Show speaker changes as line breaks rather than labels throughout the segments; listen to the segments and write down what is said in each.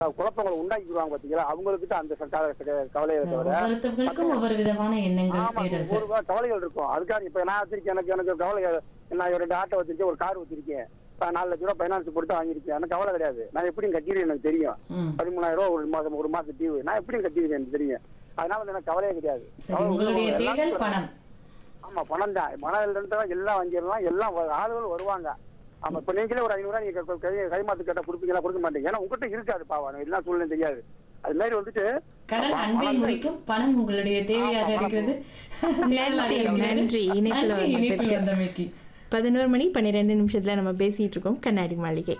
குழப்பங்களை உண்டாக்கிடுவாங்க பாத்தீங்களா அவங்களுக்கு தான் அந்த ச- க- கவலையை தவிர
ஒவ்வொருத்தவர்களுக்கும் ஒவ்வொரு விதமான எண்ணங்கள்
ஆமா,
தேடல்கள்
ஒரு வா- கவலைகள் இருக்கும் அதுக்காக இப்ப நான் வச்சிருக்கேன் எனக்கு எனக்கு கவலை நான் ரெண்டு ஆட்டோ வச்சிருக்கேன் ஒரு கார் வச்சிருக்கேன் இப்ப நாலு லட்ச ரூபாய் ஃபைனான்ஸ் கொடுத்து வாங்கியிருக்கேன் எனக்கு கவலை கிடையாது நான் எப்படியும் கட்டிடுவேன் எனக்கு தெரியும்
ம்.
பதிமூணாயிரம் ரூபாய் ஒரு மாதம் ஒரு மாசம் டியூ நான் எப்படியும் கட்டிடுவேன் எனக்கு தெரியும் அதனால வந்து எனக்கு கவலையே கிடையாது
சரி
கவலை
உங்களுடைய
வந்து
தேடல்
எல்லாத்துக்கும்
பணம்
ஆமா பணம் தான் பணம் இருந்தா எல்லாம் வாங்கிடலாம் எல்லாம் வ- ஆளுகள் வருவாங்க ஆமா இப்ப நீங்களே ஒரு ஐநூறு ரூபாய் நீங்க க- கை கைமாத்து கேட்டா கொடுப்பீங்களா கொடுக்க மாட்டீங்க ஏன்னா உங்ககிட்ட இருக்காது பாவம் எல்லாம் சூழ்நிலை தெரியாது அது மாதிரி வந்துட்டு
கடன்
பணம்
அன்பை
தான்
முடிக்கும் பணம் உங்களுடைய தேவையாக
ஆமா,
இருக்கிறது தேடலாக
நன்றி,
இருக்கிறது.
நன்றி. இணைப்புல
நன்றி, இணைப்பில்
வந்ததற்கு.
வந்தமைக்கு
பதினோரு மணி பன்னிரெண்டு நிமிஷத்துல நம்ம பேசிட்டு இருக்கோம் கண்ணாடி மாளிகை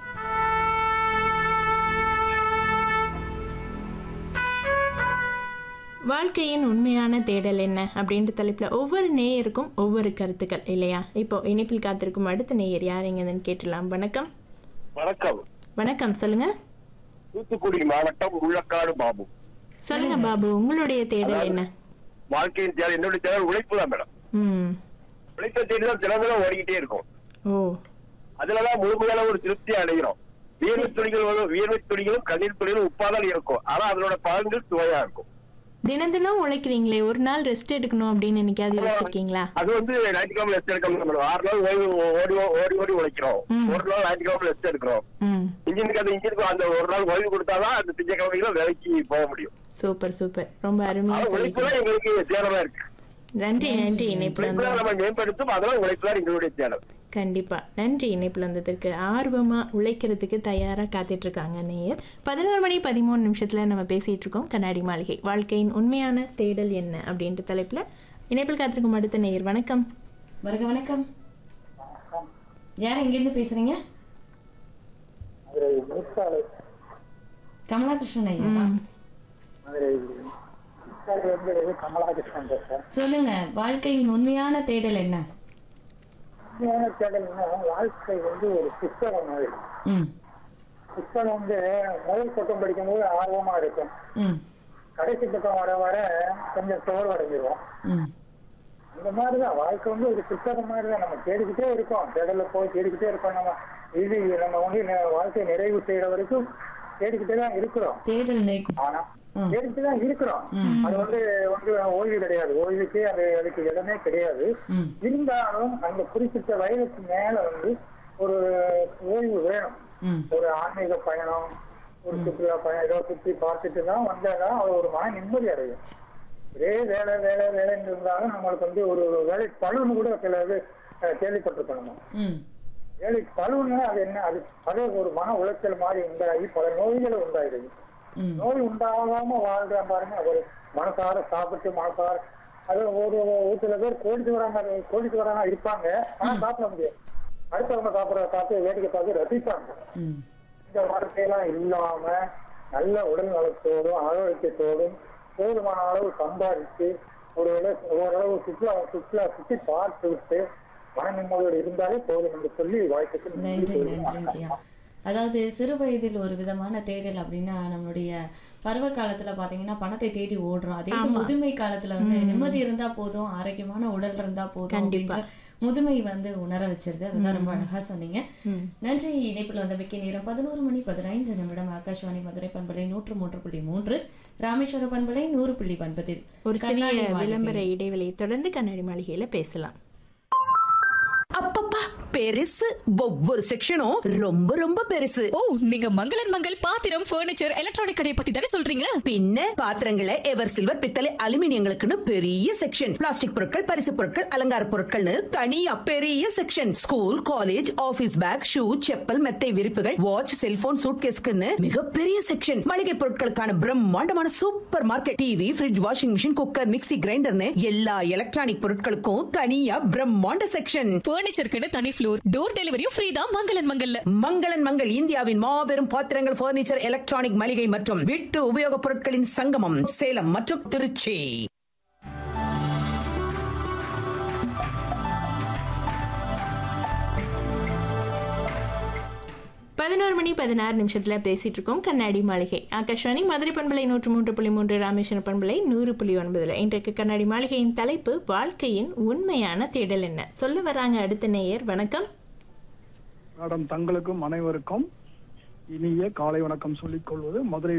வாழ்க்கையின் உண்மையான தேடல் என்ன அப்படின்ற தலைப்பில் ஒவ்வொரு நேயருக்கும் ஒவ்வொரு கருத்துக்கள் இல்லையா இப்போ இணைப்பில் காத்திருக்கும் அடுத்த நேயர் யாருங்கன்னு கேட்டலாம் வணக்கம்
வணக்கம்
வணக்கம் சொல்லுங்க
தூத்துக்குடி மாவட்டம் உள்ளக்காடு பாபு
சொல்லுங்க பாபு உங்களுடைய தேடல் என்ன
வாழ்க்கையின் தேவை என்னுடைய தேவை உழைப்பு தான் மேடம்
ம்
உழைப்பை தேடி தான் தினந்தனம் ஓடிக்கிட்டே இருக்கும்
ஓ
அதுலதான் முழுமையான ஒரு திருப்தி அடைகிறோம் வியர்வை துணிகள் வரும் வியர்வை துணிகளும் கண்ணீர் துணிகளும் உப்பாதான் இருக்கும் ஆனா அதனோட பலன்கள் சுவையா இருக்கும்
தினம் தினம் உழைக்கிறீங்களே ஒரு நாள் ரெஸ்ட் எடுக்கணும் அப்படின்னு என்னைக்காவது யோசிச்சிருக்கீங்களா
அது வந்து ஞாயிற்றுக்கிழமை ரெஸ்ட் எடுக்க மேடம் ஆறு நாள் ஓய்வு ஓடி ஓடி ஓடி உழைக்கிறோம்
ம்.
ஒரு நாள் ஞாயிற்றுக்கிழமை ரெஸ்ட் எடுக்கிறோம்
ம்
இன்ஜினுக்கு அந்த இன்ஜினுக்கு அந்த ஒரு நாள் ஓய்வு கொடுத்தாதான் அந்த திங்கக்கிழமைகளும் வேலைக்கு போக முடியும்
சூப்பர் சூப்பர் ரொம்ப அருமையா
ஆனா உழைப்பு
சொல்லிட்டீங்க
தான் எங்களுக்கு தேடலா இருக்கு
நன்றி நன்றி இணைப்புல
உழைப்பு தான்
வந்து
நம்ம மேம்படுத்தும் அதெல்லாம் உழைப்பு தான் எங்களுடைய தேடல்
கண்டிப்பா நன்றி இணைப்புல வந்ததற்கு ஆர்வமா உழைக்கிறதுக்கு தயாரா காத்துட்டு இருக்காங்க நேயர் பதினோரு மணி பதிமூணு நிமிஷத்துல நம்ம பேசிட்டு இருக்கோம் கண்ணாடி மாளிகை வாழ்க்கையின் உண்மையான தேடல் என்ன அப்படின்ற தலைப்புல இணைப்பில் காத்திருக்கும் அடுத்த நேயர் வணக்கம்
வருக வணக்கம் யார் எங்கிருந்து பேசுறீங்க கமலாகிருஷ்ணன் ஐயா
கமலாகிருஷ்ணன் பேசுறேன்
சொல்லுங்க வாழ்க்கையின் உண்மையான தேடல் என்ன
உண்மையான தேடல்னா வாழ்க்கை வந்து ஒரு புத்தகம் மாதிரி
ம்
புத்தகம் வந்து முதல் பக்கம் படிக்கும்போது ஆர்வமா இருக்கும்
ம்
கடைசி பக்கம் வர வர கொஞ்சம் சோர்வடைஞ்சிருவோம்
ம்
இந்த மாதிரிதான் வாழ்க்கை வந்து ஒரு புத்தகம் மாதிரி தான் நம்ம தேடிக்கிட்டே இருக்கோம் தேடல போய் தேடிக்கிட்டே இருக்கோம் நம்ம இது நம்ம வந்து நெ- வாழ்க்கையை நிறைவு செய்யற வரைக்கும் தேடிக்கிட்டே தான் இருக்கிறோம்
தேடல் நெய்
ஆனா
ம்.
தேடிக்கிட்டு தான் இருக்கிறோம் அது வந்து வந்து ஓய்வு கிடையாது ஓய்வுக்கு அது அதுக்கு இடமே கிடையாது
ம்
இருந்தாலும் அந்த குறிப்பிட்ட வயதுக்கு மேல வந்து ஒரு ஓய்வு வேணும்
ம்
ஒரு ஆன்மீக பயணம் ஒரு சுற்றுலா பயணம் ஏதோ சுற்றி பார்த்துட்டு தான் வந்தாதான் அவர் ஒரு மன நிம்மதி அடையும் ஒரே வேலை வேலை வேலைன்னு இருந்தாலும் நம்மளுக்கு வந்து ஒரு வேலை பழுன்னு கூட சில இது அஹ், கேள்விப்பட்டிருக்கோம் நம்ம
ம்
வேலை பழுவுன்னா அது என்ன அது அது ஒரு மன உளைச்சல் மாதிரி உண்டாகி பல நோய்களை உண்டாயிடுது
ம்
நோய் உண்டாகாம வாழ்ற பாருங்க ஒரு மனசார சாப்பிட்டு மனசார அது ஒரு ஒரு சில பேர் கோடிச்சுவராங்க கோடிச்சுவராங்க இருப்பாங்க ஆனா சாப்பிட முடியாது அடுத்தவங்க சாப்பிட பார்த்து வேடிக்கை பார்த்து ரசிப்பாங்க
ம்
இந்த வார்த்தையெல்லாம் இல்லாம நல்ல உடல் நலத்தோடும் ஆரோக்கியத்தோடும் போதுமான அளவு சம்பாதிச்சு ஒரு இட- ஓரளவு சுற்றுலா சுற்றுலா சுற்றி பார்த்து விட்டு மன நிம்மதியோடு இருந்தாலே போதும் என்று சொல்லி வாழ்க்கைக்கு
நன்றி நன்றி ஐயா அதாவது சிறு வயதில் ஒரு விதமான தேடல் அப்படின்னா நம்மளுடைய பருவ காலத்துல பாத்தீங்கன்னா பணத்தை தேடி ஓடுறோம் அதே இது முதுமை காலத்துல வந்து நிம்மதி இருந்தா போதும் ஆரோக்கியமான உடல் இருந்தா போதும்
கண்டிப்பா.
அப்படின்ற முதுமை வந்து உணர வச்சிருது அதுதான் ரொம்ப அழகா சொன்னீங்க நன்றி இணைப்பில் வந்தமைக்கு நேரம் பதினோரு மணி பதினைந்து நிமிடம் ஆகாஷ்வாணி மதுரை பண்பலை நூற்று மூன்று புள்ளி மூன்று ராமேஸ்வர பண்பலை நூறு புள்ளி ஒன்பதில்
ஒரு
கண்ணாடி
சிறிய
மாளிகை.
விளம்பர இடைவெளியை தொடர்ந்து கண்ணாடி மாளிகையில பேசலாம்
அப்பப்பா பெருசு ஒவ்வொரு செக்ஷனும் ரொம்ப ரொம்ப பெருசு
ஓ நீங்க மங்களன் மங்கள் பாத்திரம் ஃபர்னிச்சர் எலக்ட்ரானிக் கடையை பத்தி தானே சொல்றீங்க
பின்ன பாத்திரங்களை எவர் சில்வர் பித்தளை அலுமினியங்களுக்குன்னு பெரிய செக்ஷன் பிளாஸ்டிக் பொருட்கள் பரிசு பொருட்கள் அலங்கார பொருட்கள்னு தனியா பெரிய section school college office bag shoe chappal மெத்தை விரிப்புகள் வாட்ச் செல்போன் சூட்கேஸ்க்குன்னு மிகப்பெரிய செக்ஷன் மளிகை பொருட்களுக்கான பிரம்மாண்டமான supermarket TV fridge washing machine cooker mixie கிரைண்டர்னு எல்லா எலக்ட்ரானிக் பொருட்களுக்கும் தனியா பிரம்மாண்ட செக்ஷன்
ஃபர்னிச்சருக்குன்னு தனி ஃப்ளோர் டோர் டெலிவரியும் ஃப்ரீ தான் மங்களன் மங்கல்ல
மங்களன் மங்கள் இந்தியாவின் மாபெரும் பாத்திரங்கள் பர்னிச்சர் எலக்ட்ரானிக் மளிகை மற்றும் வீட்டு உபயோகப் பொருட்களின் சங்கமம் சேலம் மற்றும் திருச்சி
பதினோரு மணி பதினாறு நிமிஷத்துல பேசிட்டு இருக்கோம் கண்ணாடி மாளிகை ஆகாஷ்வாணி மதுரை பண்பலை நூற்று மூன்று புள்ளி மூன்று ராமேஸ்வரம் பண்பலை நூறு புள்ளி ஒன்பதுல இன்றைக்கு கண்ணாடி மாளிகையின் தலைப்பு வாழ்க்கையின் உண்மையான தேடல் என்ன சொல்ல வராங்க அடுத்த நேயர் வணக்கம்
மேடம் தங்களுக்கும் அனைவருக்கும் இனிய காலை வணக்கம் சொல்லிக் கொள்வது மதுரை